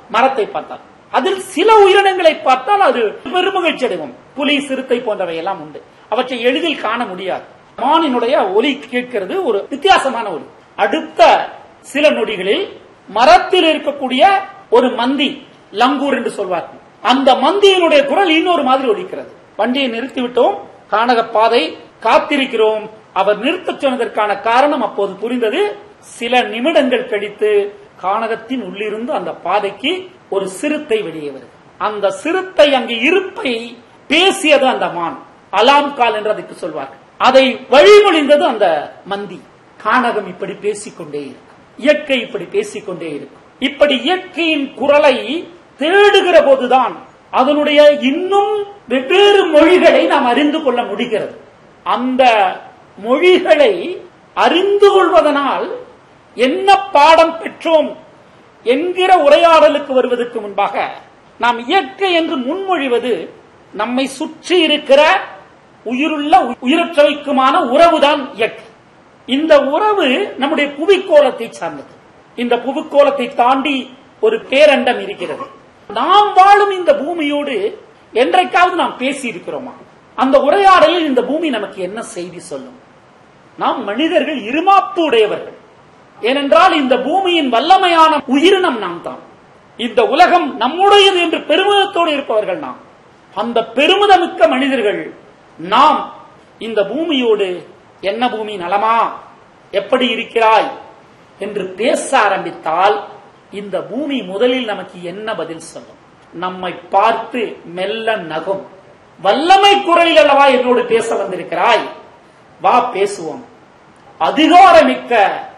மரத்தை பார்த்தால் அதில் சில உயிரினங்களை பார்த்தால் அது பெருமகிழ்ச்சி அடைவோம் புலி சிறுத்தை போன்றவை எல்லாம் உண்டு அவற்றை எளிதில் காண முடியாது மானினுடைய ஒலி கேட்கிறது ஒரு வித்தியாசமான ஒலி அடுத்த சில நொடிகளில் மரத்தில் இருக்கக்கூடிய ஒரு மந்தி லங்கூர் என்று சொல்வார்கள் அந்த மந்தியினுடைய குரல் இன்னொரு மாதிரி ஒலிக்கிறது வண்டியை நிறுத்திவிட்டோம் கானக பாதை காத்திருக்கிறோம் அவர் நிறுத்தச் சொன்னதற்கான காரணம் அப்போது புரிந்தது சில நிமிடங்கள் கழித்து கானகத்தின் உள்ளிருந்து அந்த பாதைக்கு ஒரு சிறுத்தை வெளியே வருது அந்த சிறுத்தை அங்கு இருப்பை பேசியது அந்த மான் அலாம் கால் என்று அதுக்கு சொல்வார்கள் அதை வழிமொழிந்தது அந்த மந்தி கானகம் இப்படி பேசிக்கொண்டே இருக்கும் இயற்கை இப்படி பேசிக்கொண்டே இருக்கும் இப்படி இயற்கையின் குரலை தேடுகிற போதுதான் அதனுடைய இன்னும் வெவ்வேறு மொழிகளை நாம் அறிந்து கொள்ள முடிகிறது அந்த மொழிகளை அறிந்து கொள்வதனால் என்ன பாடம் பெற்றோம் என்கிற உரையாடலுக்கு வருவதற்கு முன்பாக நாம் இயற்கை என்று முன்மொழிவது நம்மை சுற்றி இருக்கிற உயிருள்ள உயிரற்றவைக்குமான உறவுதான் இயற்கை இந்த உறவு நம்முடைய புவிக்கோளத்தை சார்ந்தது இந்த புவிக்கோளத்தை தாண்டி ஒரு பேரண்டம் இருக்கிறது நாம் வாழும் இந்த பூமியோடு என்றைக்காவது நாம் பேசி இருக்கிறோமா அந்த உரையாடலில் இந்த பூமி நமக்கு என்ன செய்தி சொல்லும் நாம் மனிதர்கள் இருமாப்பு உடையவர்கள் ஏனென்றால் இந்த பூமியின் வல்லமையான உயிரினம் நாம் தான் இந்த உலகம் நம்முடையது என்று பெருமிதத்தோடு இருப்பவர்கள் நாம் அந்த பெருமிதமிக்க மனிதர்கள் நாம் இந்த பூமியோடு என்ன பூமி நலமா எப்படி இருக்கிறாய் என்று பேச ஆரம்பித்தால் இந்த பூமி முதலில் நமக்கு என்ன பதில் சொல்லும் நம்மை பார்த்து மெல்ல நகும் வல்லமை குரலில் அல்லவா என்னோடு பேச வந்திருக்கிறாய் வா பேசுவோம் அதிகாரமிக்க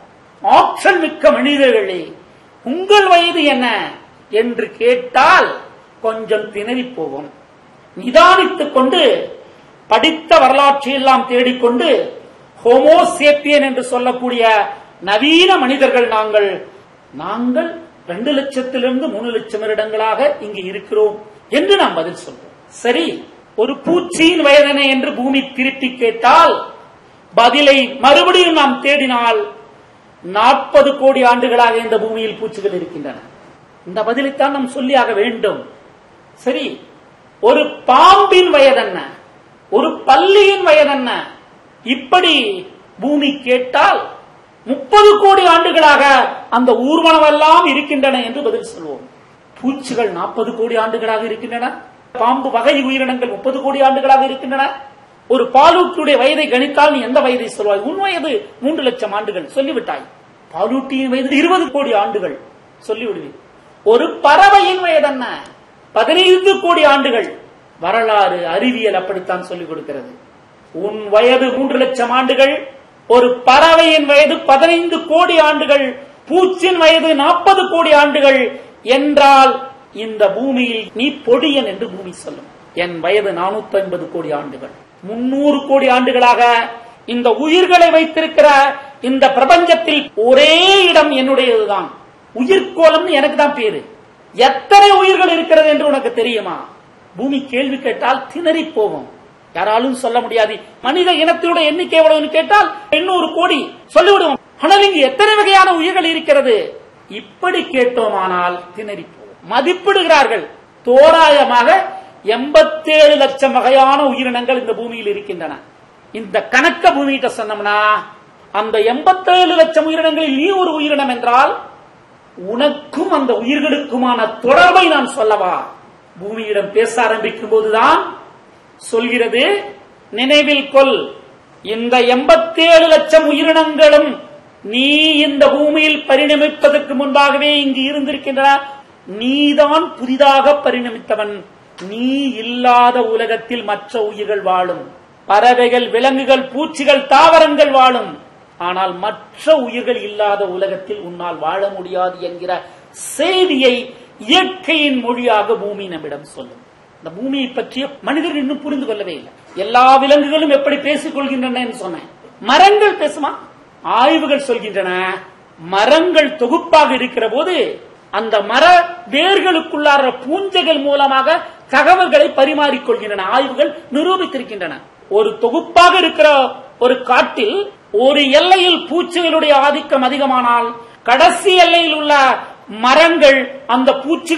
ஆற்றல் மிக்க மனிதர்களே உங்கள் வயது என்ன என்று கேட்டால் கொஞ்சம் திணறி போவோம் நிதானித்துக் கொண்டு படித்த வரலாற்றை எல்லாம் தேடிக்கொண்டு ஹோமோசேப்பியன் என்று சொல்லக்கூடிய நவீன மனிதர்கள் நாங்கள் நாங்கள் ரெண்டு லட்சத்திலிருந்து மூணு லட்சம் வருடங்களாக இங்கு இருக்கிறோம் என்று நாம் பதில் சொல்றோம் சரி ஒரு பூச்சியின் வயதனை என்று பூமி திருப்பி கேட்டால் பதிலை மறுபடியும் நாம் தேடினால் நாற்பது கோடி ஆண்டுகளாக இந்த பூமியில் பூச்சிகள் இருக்கின்றன இந்த பதிலைத்தான் நாம் சொல்லியாக வேண்டும் சரி ஒரு பாம்பின் வயதென்ன ஒரு பல்லியின் வயதென்ன இப்படி பூமி கேட்டால் முப்பது கோடி ஆண்டுகளாக அந்த ஊர்வனமெல்லாம் இருக்கின்றன என்று பதில் சொல்வோம் பூச்சிகள் நாற்பது கோடி ஆண்டுகளாக இருக்கின்றன பாம்பு வகை உயிரினங்கள் முப்பது கோடி ஆண்டுகளாக இருக்கின்றன ஒரு பாலூட்டியுடைய வயதை கணித்தால் நீ எந்த வயதை சொல்வாய் உன் வயது மூன்று லட்சம் ஆண்டுகள் சொல்லிவிட்டாய் பாலூட்டியின் வயது இருபது கோடி ஆண்டுகள் சொல்லிவிடுவேன் ஒரு பறவையின் வயது என்ன பதினைந்து கோடி ஆண்டுகள் வரலாறு அறிவியல் அப்படித்தான் சொல்லிக் கொடுக்கிறது உன் வயது மூன்று லட்சம் ஆண்டுகள் ஒரு பறவையின் வயது பதினைந்து கோடி ஆண்டுகள் பூச்சின் வயது நாற்பது கோடி ஆண்டுகள் என்றால் இந்த பூமியில் நீ பொடியன் என்று பூமி சொல்லும் என் வயது நானூத்தி ஐம்பது கோடி ஆண்டுகள் முன்னூறு கோடி ஆண்டுகளாக இந்த உயிர்களை வைத்திருக்கிற இந்த பிரபஞ்சத்தில் ஒரே இடம் என்னுடையதுதான் உயிர்கோலம்னு எனக்கு தான் பேரு எத்தனை உயிர்கள் இருக்கிறது என்று உனக்கு தெரியுமா பூமி கேள்வி கேட்டால் திணறி போகும் யாராலும் சொல்ல முடியாது மனித இனத்தினுடைய எண்ணிக்கை எவ்வளவுன்னு கேட்டால் எண்ணூறு கோடி சொல்லிவிடுவோம் ஆனால் இங்கு எத்தனை வகையான உயிர்கள் இருக்கிறது இப்படி கேட்டோமானால் திணறி போகும் மதிப்பிடுகிறார்கள் தோராயமாக எண்பத்தேழு லட்சம் வகையான உயிரினங்கள் இந்த பூமியில் இருக்கின்றன இந்த கணக்க பூமிகிட்ட சொன்னோம்னா அந்த எண்பத்தேழு லட்சம் உயிரினங்களில் நீ ஒரு உயிரினம் என்றால் உனக்கும் அந்த உயிர்களுக்குமான தொடர்பை நான் சொல்லவா பூமியிடம் பேச ஆரம்பிக்கும் போதுதான் சொல்கிறது நினைவில் கொள் இந்த எண்பத்தேழு லட்சம் உயிரினங்களும் நீ இந்த பூமியில் பரிணமிப்பதற்கு முன்பாகவே இங்கு இருந்திருக்கின்றன நீதான் புதிதாக பரிணமித்தவன் நீ இல்லாத உலகத்தில் மற்ற உயிர்கள் வாழும் பறவைகள் விலங்குகள் பூச்சிகள் தாவரங்கள் வாழும் ஆனால் மற்ற உயிர்கள் இல்லாத உலகத்தில் உன்னால் வாழ முடியாது என்கிற செய்தியை இயற்கையின் மொழியாக பூமி நம்மிடம் சொல்லும் இந்த பூமியை பற்றிய மனிதர்கள் இன்னும் புரிந்து கொள்ளவே இல்லை எல்லா விலங்குகளும் எப்படி பேசிக் கொள்கின்றன என்று சொன்னேன் மரங்கள் பேசுமா ஆய்வுகள் சொல்கின்றன மரங்கள் தொகுப்பாக இருக்கிற போது அந்த மர வேர்களுக்குள்ளார பூஞ்சைகள் மூலமாக தகவல்களை பரிமாறிக்கொள்கின்றன ஆய்வுகள் நிரூபித்திருக்கின்றன ஒரு தொகுப்பாக இருக்கிற ஒரு காட்டில் ஒரு எல்லையில் பூச்சிகளுடைய ஆதிக்கம் அதிகமானால் கடைசி எல்லையில் உள்ள மரங்கள் அந்த பூச்சி